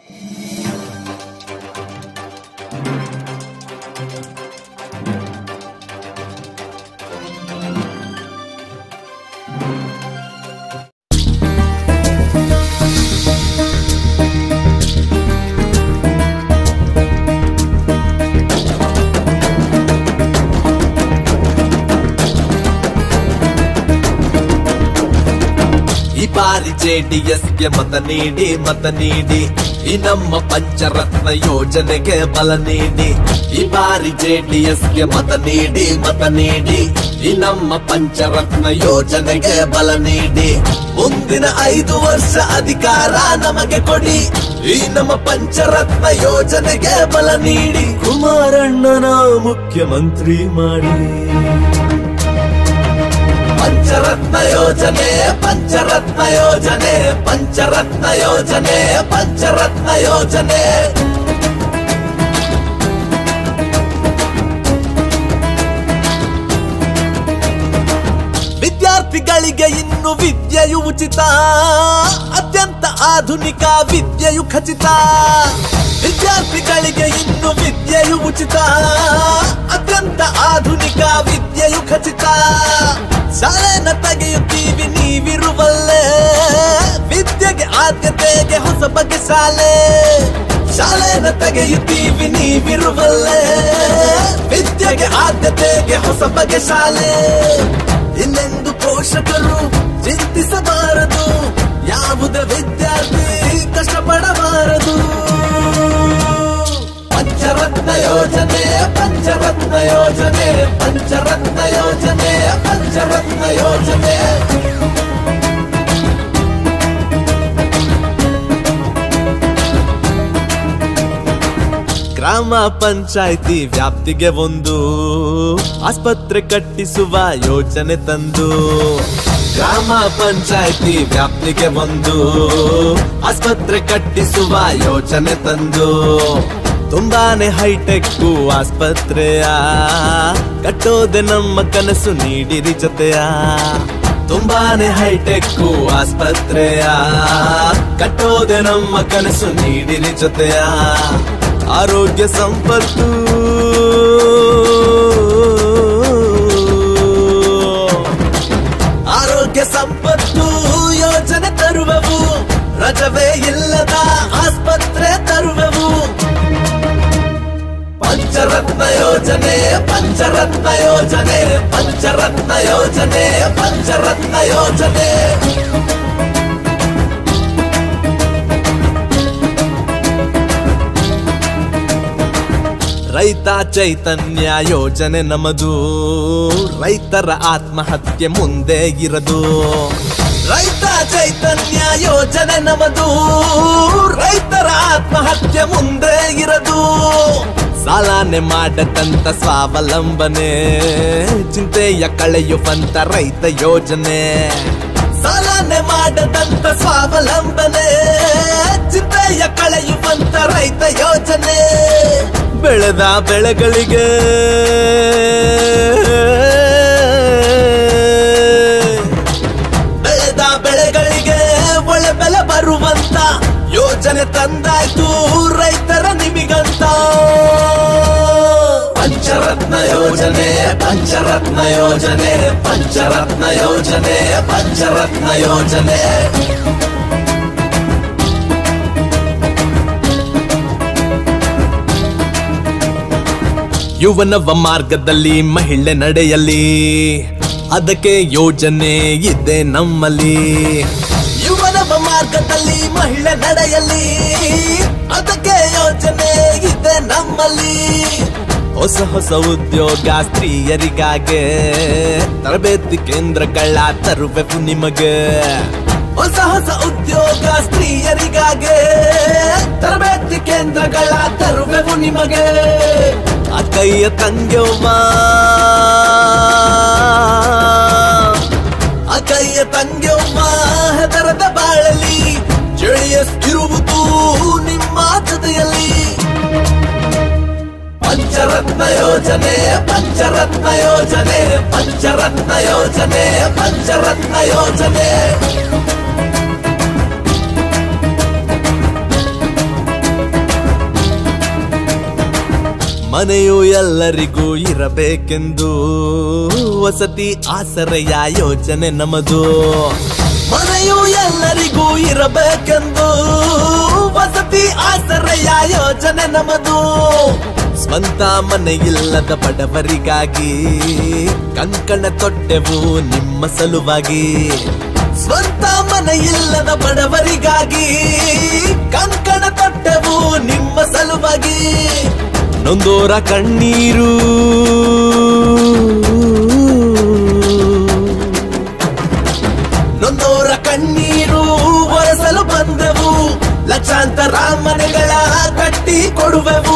ಈ ಬಾರಿ ಜೆಡಿಎಸ್ಗೆ ಮತ ನೀಡಿ ಮತ ನೀಡಿ ಈ ನಮ್ಮ ಪಂಚರತ್ನ ಯೋಜನೆಗೆ ಬಲ ನೀಡಿ ಈ ಬಾರಿ ಜೆಡಿಎಸ್ಗೆ ಮತ ನೀಡಿ ಮತ ನೀಡಿ ಈ ನಮ್ಮ ಪಂಚರತ್ನ ಯೋಜನೆಗೆ ಬಲ ನೀಡಿ ಮುಂದಿನ ಐದು ವರ್ಷ ಅಧಿಕಾರ ನಮಗೆ ಕೊಡಿ ಈ ನಮ್ಮ ಪಂಚರತ್ನ ಯೋಜನೆಗೆ ಬಲ ನೀಡಿ ಕುಮಾರಣ್ಣನ ಮುಖ್ಯಮಂತ್ರಿ ಮಾಡಿ ಪಂಚರತ್ನ ಯೋಜನೆ ಪಂಚರತ್ನ ಯೋಜನೆ ಪಂಚರತ್ನ ಯೋಜನೆ ಪಂಚರತ್ನ ಯೋಜನೆ ವಿದ್ಯಾರ್ಥಿಗಳಿಗೆ ಇನ್ನು ವಿದ್ಯೆಯು ಉಚಿತ ಅತ್ಯಂತ ಆಧುನಿಕ ವಿದ್ಯೆಯು ಖಚಿತ ವಿದ್ಯಾರ್ಥಿಗಳಿಗೆ ಇನ್ನು ವಿದ್ಯೆಯು ಉಚಿತ ಅತ್ಯಂತ ಆಧುನಿಕ ವಿದ್ಯೆಯು ಖಚಿತ ಶಾಲೆನ ತೆಗೆಯುತ್ತೀವಿ ನೀವಿರುವಲ್ಲೇ ವಿದ್ಯೆಗೆ ಆದ್ಯತೆಗೆ ಹೊಸ ಬಗೆ ಶಾಲೆ ಶಾಲೆನ ತೆಗೆಯುತ್ತೀವಿ ನೀವಿರುವಲ್ಲೇ ವಿದ್ಯೆಗೆ ಆದ್ಯತೆಗೆ ಹೊಸ ಬಗೆ ಶಾಲೆ ಇನ್ನೆಂದು ಪೋಷಕರು ಚಿಂತಿಸಬಾರದು ಯಾವುದೇ ವಿದ್ಯಾರ್ಥಿ ಕಷ್ಟಪಡಬಾರದು ಪಂಚರತ್ನ ಯೋಜನೆ ಪಂಚರತ್ನ ಯೋಜನೆ ಪಂಚರತ್ನ ಯೋಜನೆ ಪಂಚರತ್ನ ಯೋಜನೆ ಗ್ರಾಮ ಪಂಚಾಯಿತಿ ವ್ಯಾಪ್ತಿಗೆ ಒಂದು ಆಸ್ಪತ್ರೆ ಕಟ್ಟಿಸುವ ಯೋಜನೆ ತಂದು ಗ್ರಾಮ ಪಂಚಾಯಿತಿ ವ್ಯಾಪ್ತಿಗೆ ಒಂದು ಆಸ್ಪತ್ರೆ ಕಟ್ಟಿಸುವ ಯೋಜನೆ ತಂದು ತುಂಬಾನೇ ಹೈಟೆಕ್ ಆಸ್ಪತ್ರೆಯ ಕಟ್ಟೋದೆ ನಮ್ಮ ಕನಸು ನೀಡಿರಿ ಜೊತೆಯ ತುಂಬಾನೇ ಹೈಟೆಕ್ ಆಸ್ಪತ್ರೆಯ ಕಟ್ಟೋದೆ ನಮ್ಮ ಕನಸು ನೀಡಿರಿ ಜೊತೆಯ ಆರೋಗ್ಯ ಸಂಪತ್ತು ಆರೋಗ್ಯ ಸಂಪತ್ತು ಯೋಜನೆ ತರುವವು ರಜವೇ ಇಲ್ಲದ ಆಸ್ಪತ್ರೆ ತರುವವು ಪಂಚರತ್ನ ಯೋಜನೆ ಪಂಚರತ್ನ ಯೋಜನೆ ಪಂಚರತ್ನ ಯೋಜನೆ ಪಂಚರತ್ನ ಯೋಜನೆ ರೈತ ಚೈತನ್ಯ ಯೋಜನೆ ನಮದು ರೈತರ ಆತ್ಮಹತ್ಯೆ ಮುಂದೆ ಇರದು ರೈತ ಚೈತನ್ಯ ಯೋಜನೆ ನಮದು ರೈತರ ಆತ್ಮಹತ್ಯೆ ಮುಂದೆ ಇರದು ಸಾಲನೆ ಮಾಡದಂತ ಸ್ವಾವಲಂಬನೆ ಚಿಂತೆಯ ಕಳೆಯುವಂತ ರೈತ ಯೋಜನೆ ಸಾಲನೆ ಮಾಡದಂತ ಸ್ವಾವಲಂಬನೆ ಚಿಂತೆಯ ಕಳೆಯುವಂತ ರೈತ ಯೋಜನೆ ಬೆಳೆದ ಬೆಳೆಗಳಿಗೆ ಬೆಳೆದ ಬೆಳೆಗಳಿಗೆ ಒಳ್ಳೆ ಬೆಲೆ ಬರುವಂತ ಯೋಜನೆ ತಂದಾಯ್ತು ರೈತರ ನಿಮಿಗಂತ ಪಂಚರತ್ನ ಯೋಜನೆ ಪಂಚರತ್ನ ಯೋಜನೆ ಪಂಚರತ್ನ ಯೋಜನೆ ಪಂಚರತ್ನ ಯೋಜನೆ ಯುವನವ ಮಾರ್ಗದಲ್ಲಿ ಮಹಿಳೆ ನಡೆಯಲಿ ಅದಕ್ಕೆ ಯೋಜನೆ ಇದೆ ನಮ್ಮಲ್ಲಿ ಯುವನವ ಮಾರ್ಗದಲ್ಲಿ ಮಹಿಳೆ ನಡೆಯಲಿ ಅದಕ್ಕೆ ಯೋಜನೆ ಇದೆ ನಮ್ಮಲ್ಲಿ ಹೊಸ ಹೊಸ ಉದ್ಯೋಗ ಸ್ತ್ರೀಯರಿಗಾಗೆ ತರಬೇತಿ ಕೇಂದ್ರಗಳ ತರುವೆವು ನಿಮಗೆ ಹೊಸ ಹೊಸ ಉದ್ಯೋಗ ಸ್ತ್ರೀಯರಿಗಾಗೆ ತರಬೇತಿ ಕೇಂದ್ರಗಳ ತರುವೆವು ನಿಮಗೆ ಅಕ್ಕಯ್ಯ ತಂಗ್ಯವ್ವ ಅಕ್ಕಯ್ಯ ತಂಗ್ಯವ್ವ ಹೆದರದ ಬಾಳಲಿ ಜೆಡಿಎಸ್ ಇರುವುದು ನಿಮ್ಮ ಜೊತೆಯಲ್ಲಿ ಪಂಚರತ್ನ ಯೋಜನೆ ಪಂಚರತ್ನ ಯೋಜನೆ ಪಂಚರತ್ನ ಯೋಜನೆ ಪಂಚರತ್ನ ಯೋಜನೆ ಮನೆಯು ಎಲ್ಲರಿಗೂ ಇರಬೇಕೆಂದು ವಸತಿ ಆಸರೆಯ ಯೋಜನೆ ನಮದು ಮನೆಯು ಎಲ್ಲರಿಗೂ ಇರಬೇಕೆಂದು ವಸತಿ ಆಸರೆಯ ಯೋಜನೆ ನಮದು ಸ್ವಂತ ಮನೆ ಇಲ್ಲದ ಬಡವರಿಗಾಗಿ ಕಂಕಣ ತೊಟ್ಟೆವು ನಿಮ್ಮ ಸಲುವಾಗಿ ಸ್ವಂತ ಮನೆ ಇಲ್ಲದ ಬಡವರಿಗಾಗಿ ಕಂಕಣ ತೊಟ್ಟೆವು ನಿಮ್ಮ ಸಲುವಾಗಿ ನೊಂದೋರ ಕಣ್ಣೀರು ನೊಂದೋರ ಕಣ್ಣೀರು ಒರೆಸಲು ಬಂದೆವು ಲಕ್ಷಾಂತರ ಮನೆಗಳ ಕಟ್ಟಿ ಕೊಡುವೆವು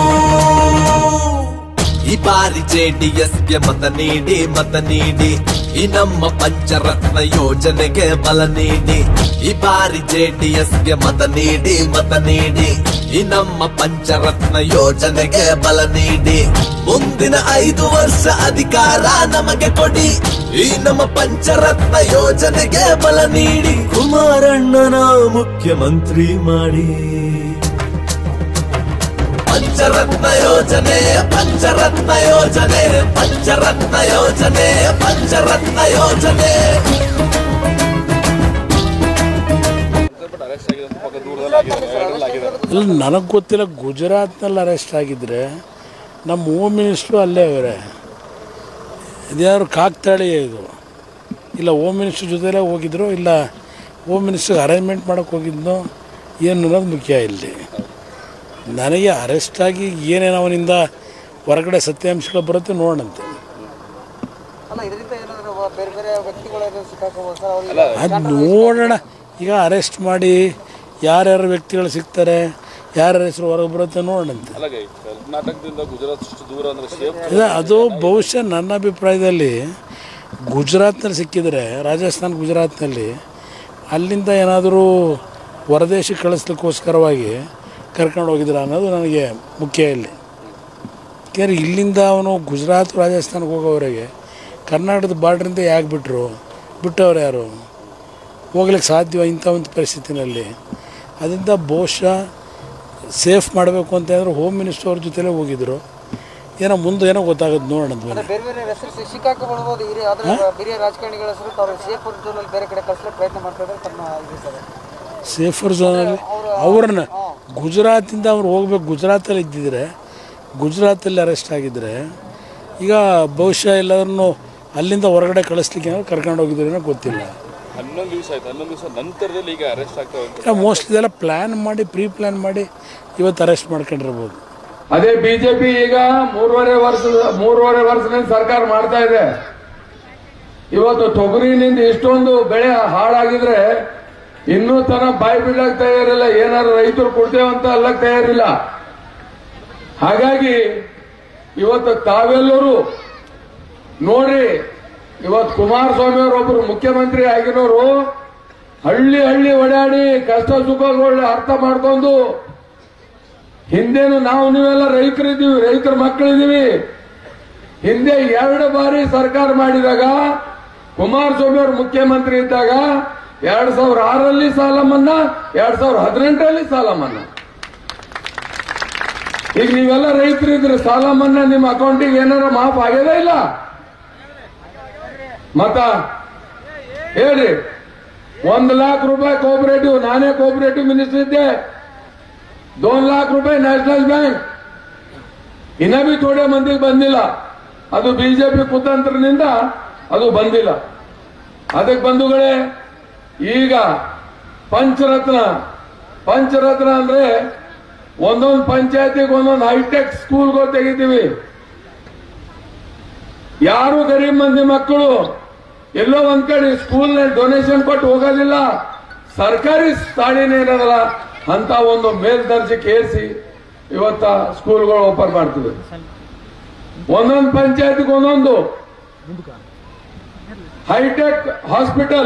ಈ ಬಾರಿ ಜೆಡಿಎಸ್ಗೆ ಮತ ನೀಡಿ ಮತ ನೀಡಿ ಈ ನಮ್ಮ ಪಂಚರತ್ನ ಯೋಜನೆಗೆ ಬಲ ನೀಡಿ ಈ ಬಾರಿ ಜೆಡಿಎಸ್ಗೆ ಮತ ನೀಡಿ ಮತ ನೀಡಿ ಈ ನಮ್ಮ ಪಂಚರತ್ನ ಯೋಜನೆಗೆ ಬಲ ನೀಡಿ ಮುಂದಿನ ಐದು ವರ್ಷ ಅಧಿಕಾರ ನಮಗೆ ಕೊಡಿ ಈ ನಮ್ಮ ಪಂಚರತ್ನ ಯೋಜನೆಗೆ ಬಲ ನೀಡಿ ಕುಮಾರಣ್ಣನ ಮುಖ್ಯಮಂತ್ರಿ ಮಾಡಿ ಪಂಚರತ್ನ ಯೋಜನೆ ಪಂಚರತ್ನ ಯೋಜನೆ ಪಂಚರತ್ನ ಯೋಜನೆ ಪಂಚರತ್ನ ಯೋಜನೆ ಇಲ್ಲ ನನಗೆ ಗೊತ್ತಿಲ್ಲ ಗುಜರಾತ್ನಲ್ಲಿ ಅರೆಸ್ಟ್ ಆಗಿದ್ರೆ ನಮ್ಮ ಹೋಮ್ ಮಿನಿಸ್ಟ್ರು ಅಲ್ಲೇ ಅವರೇ ಇದ್ಯಾರು ಕಾಕ್ತಾಳಿಯೇ ಇದು ಇಲ್ಲ ಹೋಮ್ ಮಿನಿಸ್ಟ್ರ್ ಜೊತೆಲೇ ಹೋಗಿದ್ರು ಇಲ್ಲ ಹೋಮ್ ಮಿನಿಸ್ಟ್ರಿಗೆ ಅರೇಂಜ್ಮೆಂಟ್ ಮಾಡೋಕ್ಕೆ ಹೋಗಿದ್ನೋ ಏನು ಅನ್ನೋದು ಮುಖ್ಯ ಇಲ್ಲಿ ನನಗೆ ಅರೆಸ್ಟ್ ಆಗಿ ಏನೇನು ಅವನಿಂದ ಹೊರಗಡೆ ಸತ್ಯಾಂಶಗಳು ಬರುತ್ತೆ ನೋಡಂತೆ ಅಲ್ಲ ಇದರಿಂದ ಏನಾದರೂ ಬೇರೆ ಬೇರೆ ವ್ಯಕ್ತಿಗಳು ಏನಾದ್ರು ಸಿಕ್ಕಾಕೋಬೋದು ಸರ್ ಅವ್ರಿಗೆ ಅದು ನೋಡೋಣ ಈಗ ಅರೆಸ್ಟ್ ಮಾಡಿ ಯಾರ್ಯಾರು ವ್ಯಕ್ತಿಗಳು ಸಿಗ್ತಾರೆ ಯಾರ್ಯಾರ ಹೆಸರು ಹೊರಗೆ ಬರುತ್ತೆ ನೋಡಂತೆ ಅಲ್ಲಾಗ ಈ ಕರ್ನಾಟಕದಿಂದ ಗುಜರಾತ್ ಅಷ್ಟು ದೂರ ಅಂದ್ರೆ ಸೇಫ್ ಇಲ್ಲ ಅದು ಬಹುಶಃ ನನ್ನ ಅಭಿಪ್ರಾಯದಲ್ಲಿ ಗುಜರಾತ್ನಲ್ಲಿ ಸಿಕ್ಕಿದರೆ ರಾಜಸ್ಥಾನ ಗುಜರಾತ್ನಲ್ಲಿ ಅಲ್ಲಿಂದ ಏನಾದರೂ ಹೊರದೇಶಕ್ಕೆ ಕಳಿಸ್ಲಿಕ್ಕೋಸ್ಕರವಾಗಿ ಕರ್ಕೊಂಡು ಹೋಗಿದ್ರ ಅನ್ನೋದು ನನಗೆ ಮುಖ್ಯ ಇಲ್ಲಿ ಯಾಕೆಂದರೆ ಇಲ್ಲಿಂದ ಅವನು ಗುಜರಾತ್ ರಾಜಸ್ಥಾನಕ್ಕೆ ಹೋಗೋವರೆಗೆ ಕರ್ನಾಟಕದ ಬಾರ್ಡ್ರಿಂದ ಯಾಕೆ ಬಿಟ್ಟರು ಬಿಟ್ಟವ್ರು ಯಾರು ಹೋಗ್ಲಿಕ್ಕೆ ಸಾಧ್ಯ ಇಂಥ ಒಂದು ಪರಿಸ್ಥಿತಿನಲ್ಲಿ ಅದರಿಂದ ಬಹುಶಃ ಸೇಫ್ ಮಾಡಬೇಕು ಅಂತ ಹೇಳಿದ್ರೆ ಹೋಮ್ ಮಿನಿಸ್ಟರ್ ಅವ್ರ ಜೊತೆಲೇ ಹೋಗಿದ್ರು ಏನೋ ಮುಂದೆ ಏನೋ ಗೊತ್ತಾಗುತ್ತೆ ನೋಡೋಣ ಮೇಲೆ ಬೇರೆ ಬೇರೆ ಹೆಸರು ಸಿ- ಸಿಕ್ಕಾಕೊಳ್ಬೋದು ಹಿರಿಯ ಆದ್ರೆ ಹಿರಿಯ ರಾಜಕಾರಣಿಗಳ ಹೆಸರು ಅವ್ರು ಸೇಫ್ ಝೋನಲ್ಲಿ ಬೇರೆ ಕಡೆ ಕಳಿಸ್ಲಿಕ್ಕೆ ಪ್ರಯತ್ನ ಮಾಡ್ತಾ ಇದ್ದಾರೆ ತಮ್ಮ ಇದು ಸರ್ ಸೇಫರ್ ಝೋನಲ್ಲಿ ಅವ್ರನ್ನ ಗುಜರಾತಿಂದ ಅವ್ರು ಹೋಗ್ಬೇಕು ಗುಜರಾತಲ್ಲಿ ಇದ್ದಿದ್ರೆ ಗುಜರಾತಲ್ಲಿ ಅರೆಸ್ಟ್ ಆಗಿದ್ದರೆ ಈಗ ಬಹುಶಃ ಎಲ್ಲರನ್ನು ಅಲ್ಲಿಂದ ಹೊರಗಡೆ ಕಳಿಸ್ಲಿಕ್ಕೆ ಏನಾದ್ರು ಕರ್ಕೊಂಡು ಹೋಗಿದ್ರೇನೋ ಗೊತ್ತಿಲ್ಲ ಹನ್ನೊಂದು ದಿವಸ ಆಯ್ತು ಹನ್ನೊಂದು ದಿವಸ ನಂತರದಲ್ಲಿ ಈಗ ಅರೆಸ್ಟ್ ಆಗ್ತವೆ ಅಂತ ಮೋಸ್ಟ್ಲಿ ಇದೆಲ್ಲ ಪ್ಲ್ಯಾನ್ ಮಾಡಿ ಪ್ರೀ ಪ್ಲ್ಯಾನ್ ಮಾಡಿ ಇವತ್ತು ಅರೆಸ್ಟ್ ಮಾಡ್ಕೊಂಡಿರ್ಬೋದು ಅದೇ ಬಿಜೆಪಿ ಈಗ ಮೂರುವರೆ ವರ್ಷದ ಮೂರುವರೆ ವರ್ಷದಿಂದ ಸರ್ಕಾರ ಮಾಡ್ತಾ ಇದೆ ಇವತ್ತು ತೊಗರಿನಿಂದ ಇಷ್ಟೊಂದು ಬೆಳೆ ಹಾಳಾಗಿದ್ರೆ ಇನ್ನೂ ತನ ಬಾಯಿ ಬಿಡ್ಲಕ್ ತಯಾರಿಲ್ಲ ಏನಾದ್ರು ರೈತರು ಕೊಡ್ತೇವೆ ಅಂತ ಅಲ್ಲಕ್ ತಯಾರಿಲ್ಲ ಹಾಗಾಗಿ ಇವತ್ತು ತಾವೆಲ್ಲರೂ ನೋಡ್ರಿ ಇವತ್ತು ಕುಮಾರಸ್ವಾಮಿ ಅವರೊಬ್ರು ಮುಖ್ಯಮಂತ್ರಿ ಆಗಿರೋರು ಹಳ್ಳಿ ಹಳ್ಳಿ ಓಡಾಡಿ ಕಷ್ಟ ಸುಖಗಳನ್ನ ಅರ್ಥ ಮಾಡ್ಕೊಂಡು ಹಿಂದೇನು ನಾವು ನೀವೆಲ್ಲ ರೈತರಿದ್ದೀವಿ ರೈತರ ಮಕ್ಕಳಿದ್ದೀವಿ ಹಿಂದೆ ಎರಡು ಬಾರಿ ಸರ್ಕಾರ ಮಾಡಿದಾಗ ಕುಮಾರಸ್ವಾಮಿ ಅವರು ಮುಖ್ಯಮಂತ್ರಿ ಇದ್ದಾಗ ಎರಡ್ ಸಾವಿರ ಆರರಲ್ಲಿ ಸಾಲ ಮನ್ನಾ ಎರಡ್ ಸಾವಿರ ಹದಿನೆಂಟರಲ್ಲಿ ಸಾಲ ಮನ್ನಾ ಈಗ ನೀವೆಲ್ಲ ರೈತರಿದ್ರೆ ಸಾಲ ಮನ್ನಾ ನಿಮ್ಮ ಅಕೌಂಟಿಗೆ ಏನಾರ ಮಾಫ್ ಆಗ್ಯದ ಇಲ್ಲ ಮತ್ತ ಹೇಳ್ರಿ ಒಂದು ಲಾಖ ರೂಪಾಯಿ ಕೋಪರೇಟಿವ್ ನಾನೇ ಕೋಪರೇಟಿವ್ ಮಿನಿಸ್ಟರ್ ಇದ್ದೆ दोन लाख रुपए ನ್ಯಾಷನಲ್ ಬ್ಯಾಂಕ್ ಇನ್ನ ಬಿ ಥೋಡೆ ಮಂದಿಗೆ ಬಂದಿಲ್ಲ ಅದು ಬಿಜೆಪಿ ಕುತಂತ್ರನಿಂದ ಅದು ಬಂದಿಲ್ಲ ಅದಕ್ಕೆ ಬಂಧುಗಳೇ ಈಗ ಪಂಚರತ್ನ ಪಂಚರತ್ನ ಅಂದ್ರೆ ಒಂದೊಂದು ಪಂಚಾಯತಿಗೆ ಒಂದೊಂದು ಹೈಟೆಕ್ ಸ್ಕೂಲ್ಗಳು ತೆಗಿತೀವಿ ಯಾರು ಗರೀಬ್ ಮಂದಿ ಮಕ್ಕಳು ಎಲ್ಲೋ ಒಂದ್ ಕಡೆ ಸ್ಕೂಲ್ ಡೊನೇಷನ್ ಕೊಟ್ಟು ಹೋಗೋದಿಲ್ಲ ಸರ್ಕಾರಿ ಶಾಲೆನೇ ಇರೋದಲ್ಲ ಅಂತ ಒಂದು ಮೇಲ್ದರ್ಜೆಗೆ ಏರಿಸಿ ಇವತ್ತ ಸ್ಕೂಲ್ಗಳು ಓಪನ್ ಮಾಡ್ತಿದೆ ಒಂದೊಂದು ಪಂಚಾಯತ್ಗೆ ಒಂದೊಂದು ಹೈಟೆಕ್ ಹಾಸ್ಪಿಟಲ್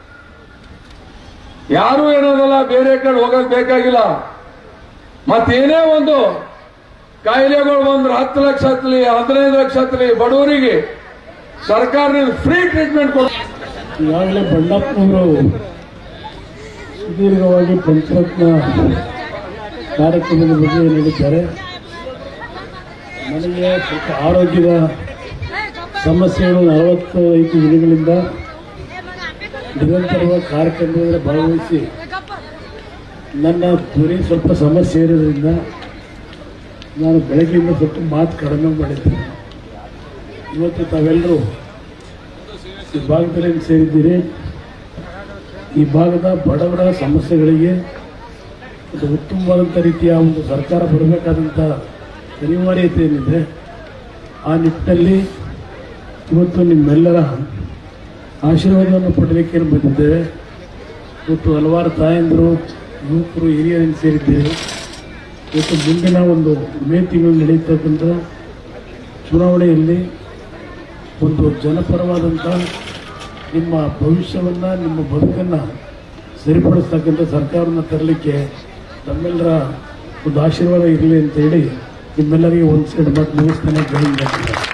ಯಾರು ಏನೋದಲ್ಲ ಬೇರೆ ಕಡೆ ಹೋಗೋದು ಬೇಕಾಗಿಲ್ಲ ಮತ್ತೇನೇ ಒಂದು ಕಾಯಿಲೆಗಳು ಬಂದ್ರೆ ಹತ್ತು ಲಕ್ಷ ಹತ್ತಲಿ ಹದಿನೈದು ಲಕ್ಷ ಹತ್ತಲಿ ಬಡವರಿಗೆ ಸರ್ಕಾರದಿಂದ ಫ್ರೀ ಟ್ರೀಟ್ಮೆಂಟ್ ಕೊಡ ಈಗಾಗಲೇ ಬಂಡಪ್ಪನವರು ಸುದೀರ್ಘವಾಗಿ ಪಂಚರತ್ನ ಕಾರ್ಯಕ್ರಮದ ಬಗ್ಗೆ ಹೇಳಿದ್ದಾರೆ ನನಗೆ ಸ್ವಲ್ಪ ಆರೋಗ್ಯದ ಸಮಸ್ಯೆಗಳು ನಲವತ್ತೈದು ದಿನಗಳಿಂದ ನಿರಂತರವಾಗಿ ಕಾರ್ಯಕ್ರಮದಲ್ಲಿ ಭಾಗವಹಿಸಿ ನನ್ನ ಧ್ವನಿ ಸ್ವಲ್ಪ ಸಮಸ್ಯೆ ಇರೋದ್ರಿಂದ ನಾನು ಬೆಳಗ್ಗೆಯಿಂದ ಸ್ವಲ್ಪ ಮಾತು ಕಡಿಮೆ ಮಾಡಿದ್ದೆ ಇವತ್ತು ತಾವೆಲ್ಲರೂ ಈ ಭಾಗದಲ್ಲಿ ಸೇರಿದ್ದೀರಿ ಈ ಭಾಗದ ಬಡವರ ಸಮಸ್ಯೆಗಳಿಗೆ ಒಂದು ಉತ್ತಮವಾದಂಥ ರೀತಿಯ ಒಂದು ಸರ್ಕಾರ ಬರಬೇಕಾದಂಥ ಅನಿವಾರ್ಯತೆ ಏನಿದೆ ಆ ನಿಟ್ಟಿನಲ್ಲಿ ಇವತ್ತು ನಿಮ್ಮೆಲ್ಲರ ಆಶೀರ್ವಾದವನ್ನು ಪಡೆಯಲಿಕ್ಕೆ ಬಂದಿದ್ದೇವೆ ಇವತ್ತು ಹಲವಾರು ತಾಯಂದರು ಯುವಕರು ಹಿರಿಯರನ್ನು ಸೇರಿದ್ದೇವೆ ಇವತ್ತು ಮುಂದಿನ ಒಂದು ಮೇ ತಿಂಗಳು ನಡೆಯತಕ್ಕಂಥ ಚುನಾವಣೆಯಲ್ಲಿ ಒಂದು ಜನಪರವಾದಂಥ ನಿಮ್ಮ ಭವಿಷ್ಯವನ್ನು ನಿಮ್ಮ ಬದುಕನ್ನು ಸರಿಪಡಿಸ್ತಕ್ಕಂಥ ಸರ್ಕಾರವನ್ನು ತರಲಿಕ್ಕೆ ತಮ್ಮೆಲ್ಲರ ಒಂದು ಆಶೀರ್ವಾದ ಇರಲಿ ಅಂತ ಹೇಳಿ ನಿಮ್ಮೆಲ್ಲರಿಗೆ ಒಂದು ಸೈಡ್ ಮಾತು ಮುಗಿಸ್ತಾನೆ ಜೈ ಹಿಂದ್ ಅಂತ.